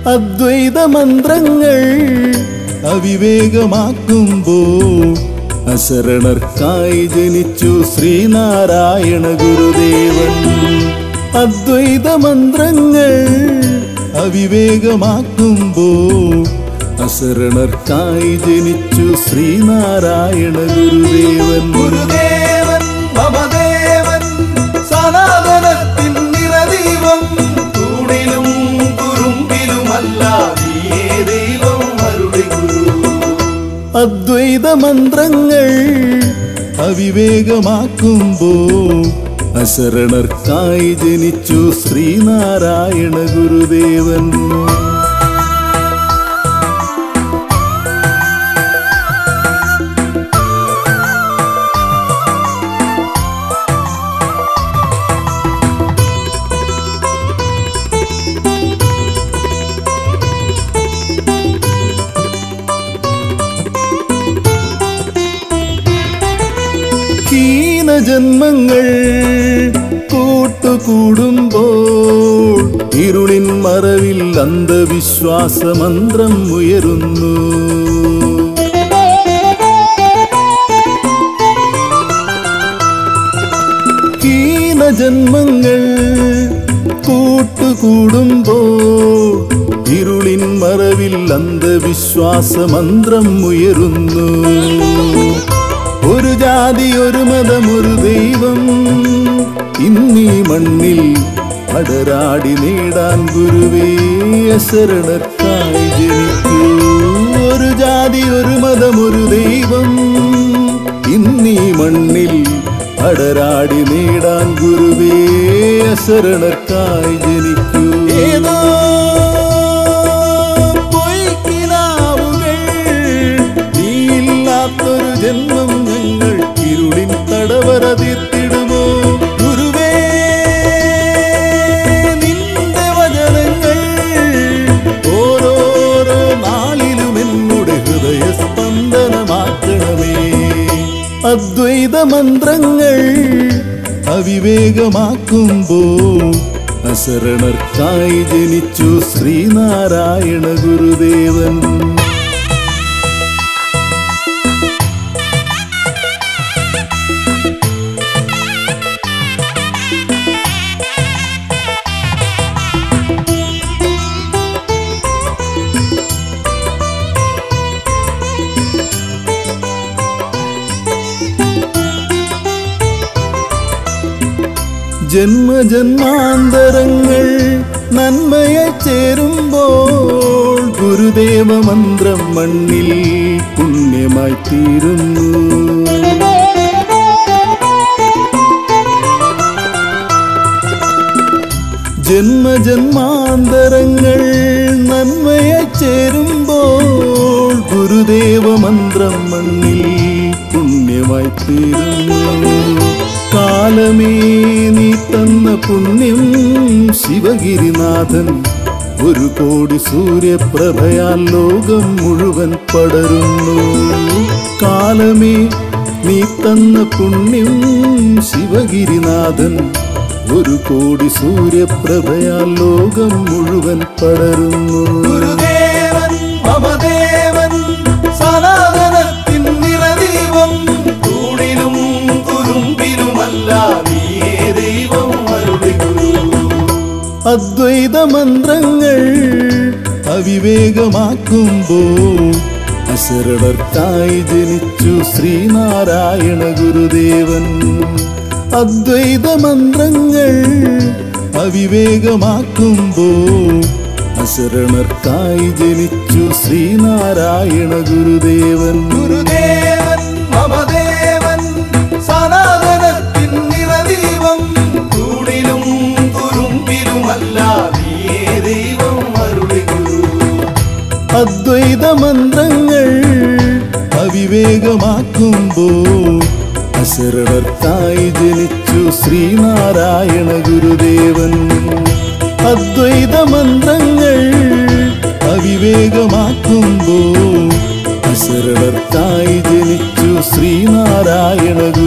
അദ്വൈത മന്ത്രങ്ങൾ അവിവേകമാക്കുമ്പോൾ അശരണർക്കായി ജനിച്ചു ശ്രീനാരായണ ഗുരുദേവൻ അദ്വൈത മന്ത്രങ്ങൾ അവിവേകമാക്കുമ്പോൾ അശരണർക്കായി ജനിച്ചു ശ്രീനാരായണ ഗുരുദേവൻ ഗുരുദേവൻ മമദേവൻ സനാതനത്തിൻ നിറദീപം തൂണിലും കുറുമ്പിലുമല്ല നീയേ ദൈവം അരുളി ഗുരു അദ്വൈത മന്ത്രങ്ങൾ അവിവേകമാക്കുമ്പോൾ അശരണർക്കായി ജനിച്ചു ശ്രീനാരായണ ഗുരുദേവൻ ഹീനജന്മങ്ങൾ കൂട്ടുകൂടുമ്പോൾ ഇരുളിൻ മറവിൽ അന്ധവിശ്വാസമന്ത്രം ഉയരുന്നു ഹീനജന്മങ്ങൾ കൂട്ടുകൂടുമ്പോൾ ഇരുളിൻ മറവിൽ അന്ധവിശ്വാസമന്ത്രം ഉയരുന്നു ഒരു ജാതി ഒരു മതം ഒരു ദൈവം ഇന്നീ മണ്ണിൽ അടരാടി നേടാൻ ഗുരുവേ ശരണർക്കായി ജനിക്കൂ ഒരു ജാതി ഒരു മതം ഒരു ദൈവം ഇന്നീ മണ്ണിൽ അടരാടി നേടാൻ ഗുരുവേ ശരണർക്കായി ജനിക്കൂ ഏതോ പൊയ്ക്കിനാവുകൾ നീയില്ലാത്തൊരു ജന്മം ഞങ്ങൾ ഇരുളിൻ തടവറ തീർത്തിടുമോ ഗുരുവേ നിന്റെ വചനങ്ങൾ ഓരോരോ നാളിലും എന്നുടെ ഹൃദയ സ്പന്ദനമാക്കണമേ അദ്വൈത മന്ത്രങ്ങൾ അവിവേകമാക്കുമ്പോൾ അശരണർക്കായി ജനിച്ചു ശ്രീനാരായണ ഗുരുദേവൻ ജന്മജന്മാന്തരങ്ങൾ നന്മയെ ചേരുമ്പോൾ ഗുരുദേവ മന്ത്രം മണ്ണിൽ പുണ്യമായി തീരുന്നു ജന്മജന്മാന്തരങ്ങൾ നന്മയെ ചേരുമ്പോൾ ഗുരുദേവ മന്ത്രം മണ്ണിൽ പുണ്യമായി തീരുന്നു കാലമേ നീ തന്ന പുണ്യം ശിവഗിരിനാഥൻ ഒരു കോടി സൂര്യപ്രഭയാൽ ലോകം മുഴുവൻ പടരുന്നു കാലമേ നീ തന്ന പുണ്യം ശിവഗിരിനാഥൻ ഒരു കോടി സൂര്യപ്രഭയാൽ ലോകം മുഴുവൻ പടരുന്നു ഗുരുദേവൻ മമദേവൻ സനാതനത്തിൻ നിറദീപം തൂണിലും കുറുമ്പിലുമല്ല നീയേ ദൈവം അരുളി ഗുരു അദ്വൈത മന്ത്രങ്ങൾ അവിവേകമാക്കുമ്പോൾ അശരണർക്കായി ജനിച്ചു ശ്രീനാരായണ ഗുരുദേവൻ അദ്വൈത മന്ത്രങ്ങൾ അവിവേകമാക്കുമ്പോൾ അശരണർക്കായി ജനിച്ചു ശ്രീനാരായണ ഗുരുദേവൻ ഗുരുദേവൻ മമദേവൻ സനാതനത്തിൻ നിറദീപം തൂണിലും കുറുമ്പിലുമല്ല നീയേ ദൈവം അരുളി ഗുരു അദ്വൈത മന്ത്രങ്ങൾ അവിവേകമാക്കുമ്പോൾ അശരണർക്കായി ജനിച്ചു ശ്രീനാരായണ ഗുരുദേവൻ അദ്വൈത മന്ത്രങ്ങൾ അവിവേകമാക്കുമ്പോൾ അശരണർക്കായി ജനിച്ചു ശ്രീനാരായണ ഗുരു